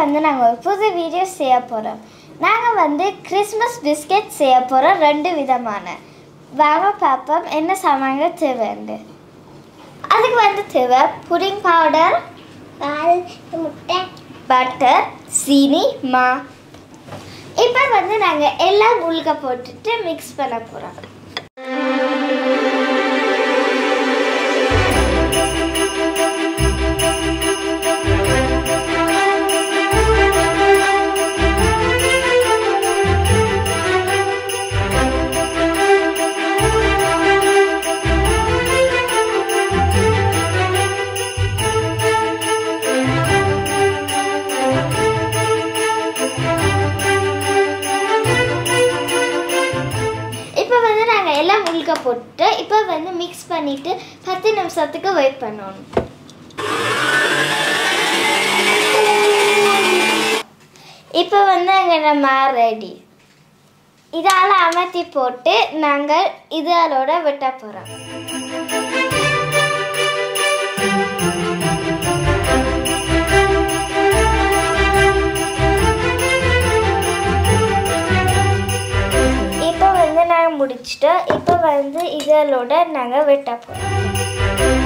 வந்து நாங்கள் ஒரு புது வீடியோ செய்ய போகிறோம் நாங்கள் வந்து கிறிஸ்மஸ் பிஸ்கெட் செய்ய போகிறோம் ரெண்டு விதமான வாங்க பார்ப்போம் என்ன சாமான்கள் தேவைண்டு அதுக்கு வந்து தேவை புடிங் பவுடர் பால் முட்டை பட்டர் சீனி மா இப்போ வந்து நாங்கள் எல்லாம் உள்க போட்டுட்டு மிக்ஸ் பண்ண போகிறோம் இப்போ வந்து நாங்கள் எல்லாம் உள்க போட்டு இப்போ வந்து மிக்ஸ் பண்ணிட்டு பத்து நிமிஷத்துக்கு வெயிட் பண்ணணும் இப்போ வந்து அங்கே நம்ம ரெடி இதால் அமர்த்தி போட்டு நாங்கள் இதோட வெட்ட போகிறோம் இப்போ வந்து நாங்கள் முடிச்சிட்டோம் இப்போ வந்து இதோட நாங்கள் வெட்ட போகிறோம்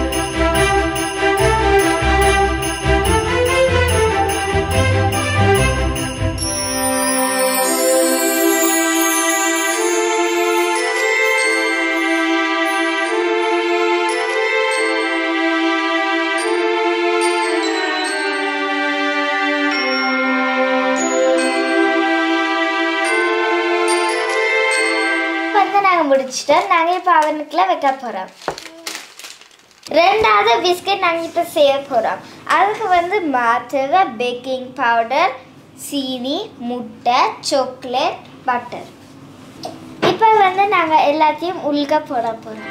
வந்து நாங்கள் முடிச்சிட்டோம் நாங்கள் இப்போ அவனுக்குள்ள வைக்க போகிறோம் ரெண்டாவது பிஸ்கட் நாங்கள் இப்போ செய்ய போகிறோம் அதுக்கு வந்து மாற்றுவ பேக்கிங் பவுடர் சீனி முட்டை சாக்லேட் பட்டர் இப்போ வந்து நாங்கள் எல்லாத்தையும் உள்க போட போகிறோம்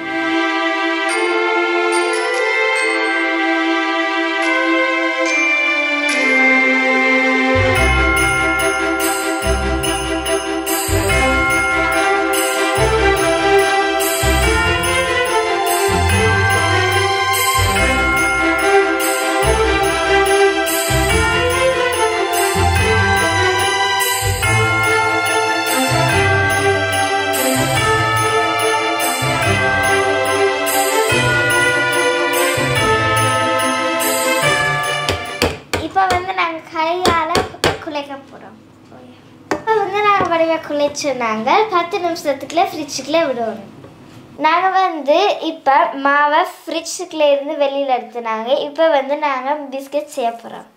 இப்போ வந்து நாங்கள் கையால் குலைக்க போகிறோம் இப்போ வந்து நாங்கள் வடிவ குலைச்சோனாங்க பத்து நிமிஷத்துக்குள்ளே ஃப்ரிட்ஜுக்குள்ளே விடணும் நாங்கள் வந்து இப்போ மாவை ஃப்ரிட்ஜுக்குள்ளே இருந்து வெளியில் எடுத்துனாங்க இப்போ வந்து நாங்கள் பிஸ்கட் செய்ய போகிறோம்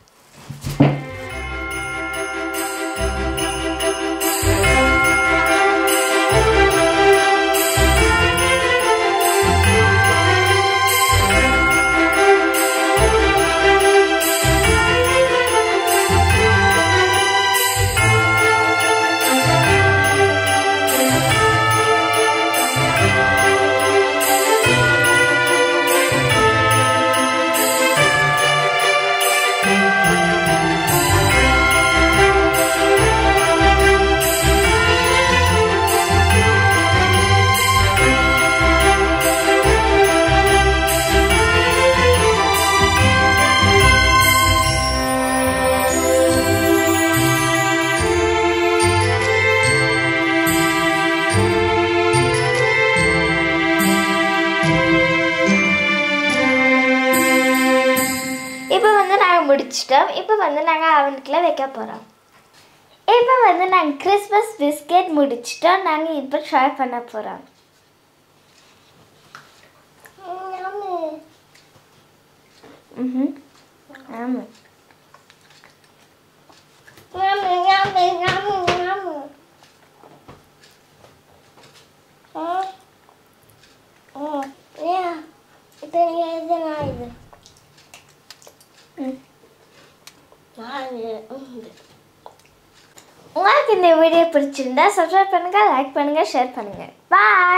இப்போ வந்து நாங்கள் முடிச்சிட்டோம் இப்போ வந்து நாங்கள் அவனுக்குள்ள வைக்க போகிறோம் இப்போ வந்து நாங்கள் கிறிஸ்மஸ் பிஸ்கெட் முடிச்சிட்டோம் நாங்கள் இப்போ ட்ரை பண்ண போகிறோம் ம் ஆமாம் உங்களுக்கு இந்த வீடியோ பிடிச்சிருந்தா சப்ஸ்கிரைப் பண்ணுங்க லைக் பண்ணுங்க ஷேர் பண்ணுங்க பாய்